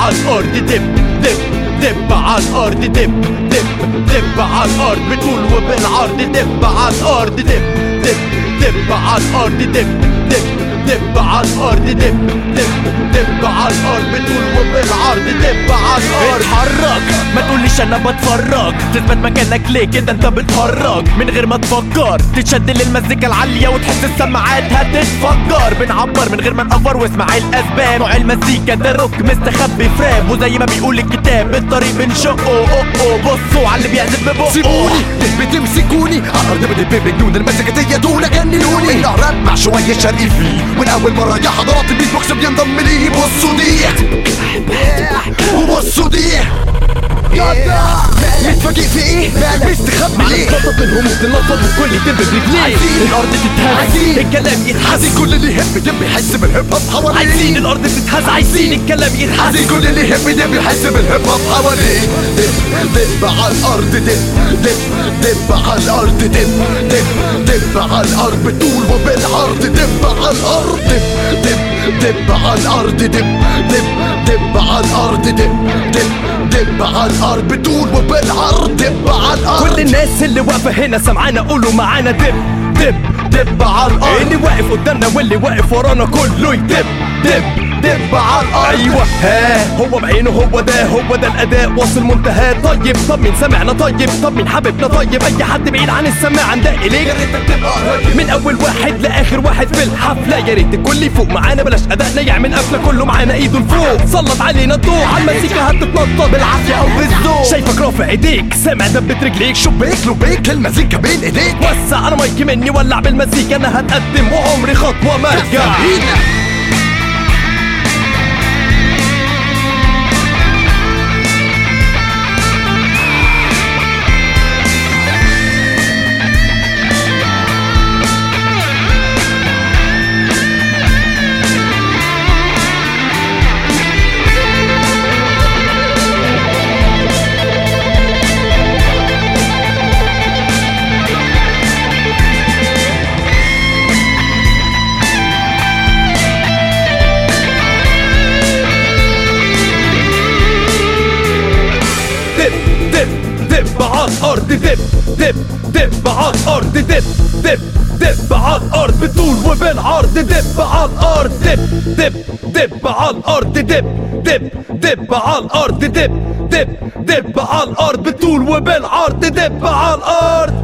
على الارض دب دب دب على الارض دب دب دب على الارض بطول وبالعرض دب على الارض دب دب دب على الارض دب دب دب على الارض دب دب دب على الارض بطول وبالعرض دب على الارض اتحرك ما تقوليش انا بتفرج تثبت مكانك ليه كده انت بتهرج من غير ما تفكر تتشد للمزيكا العالية وتحس السماعات هتتفجر بنعبر من غير ما نقفر واسمع الاسباب نوع المزيكا ده روك مستخبي في راب وزي ما بيقول الكتاب الطريق بنشقه اوه اوه بصوا على اللي بيعزف ببقه سيبوني بتمسكوني على الارض بدب بجنون المزيكا ديتونا جننوني الراب مع شويه شرقي فيه والاول مره يا حضرات البيت بوكس بينضم لي بصوا دي وبصوا دي متفاجئ في ايه مستخبي ليه نطط منهم تنطط والكل يدب برجليه عايزين. الارض تتهز عايزين. الكلام يتحز عايزين كل اللي يحب يدب يحس بالهيب هوب عايزين حواليه الارض تتهز عايزين الكلام يتحز عايزين كل اللي يحب يدب يحس بالهيب هوب حواليه دب دب على الارض دب دب دب على الارض دب دب دب على الارض بالطول وبالعرض دب على الارض دب دب دب على الارض دب دب دب على الارض دب دب دب على الارض بالطول وبالعرض دب على الارض كل الناس اللي واقفة هنا سمعانا قولوا معانا دب دب دب على الأرض اللي واقف قدامنا واللي واقف ورانا كله يدب دب دب على الأرض أيوة ها هو بعينه هو ده هو ده الأداء واصل منتهى طيب طب مين سمعنا طيب طب مين حبيبنا طيب أي حد بعيد عن السماعة ده إليك يا ريتك تبقى قريب من أول واحد لآخر واحد في الحفلة يا ريت الكل يفوق معانا بلاش أدائنا يعمل قفلة كله معانا إيده لفوق سلط علينا الضوء على المزيكا هتتنطط بالعافية أو بالذوق شايفك رافع إيديك سامع دبة رجليك شبيك لبيك المزيكا بين ايديك وسع انا مايكي مني ولع بالمزيكا انا هتقدم وعمري خطوه ما ارجع هنا دب دب دب على الارض دب دب دب على الارض دب دب دب على الارض بطول وبالعرض دب على الارض دب دب دب على الارض دب دب دب على الارض دب دب دب على الارض بطول وبالعرض دب على الارض